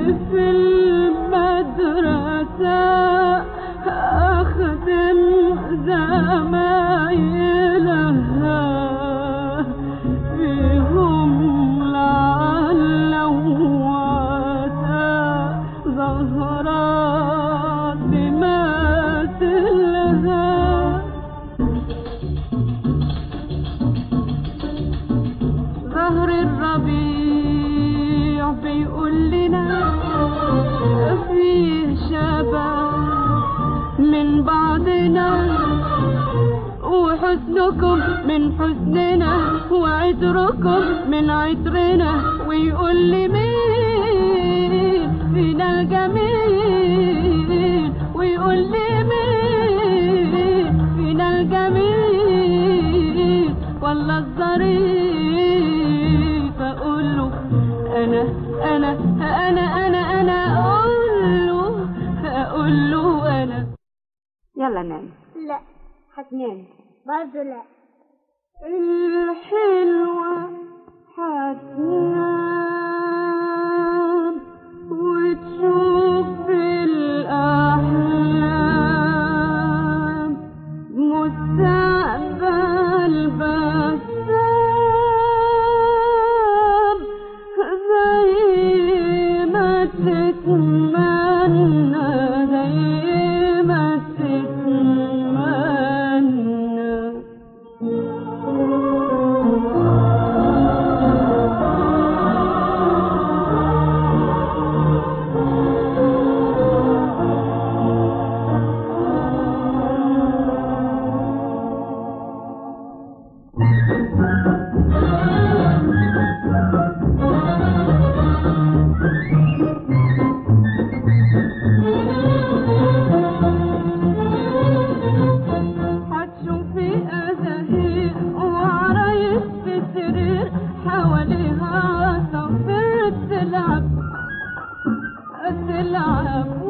في المدرسة أخدم زمايلها فيهم لعل وعسى ظهرت بمثلها ظهر الربيع بيقول لنا فيه شباب من بعضنا وحسنكم من حسننا وعطركم من عطرنا ويقول لي مين فينا الجميل ويقول لي مين فينا الجميل والله الظريف اقول له انا انا انا انا انا اقول له اقول له انا يلا نام لا هتنام برضه لا الحلوة هتنام وتشوف في الأحلام مستقبل بسام زي ما تتمنى زي ما تتمنى هتشوفي أزاهير وعرايس في سرير حواليها عصافير تلعب تلعب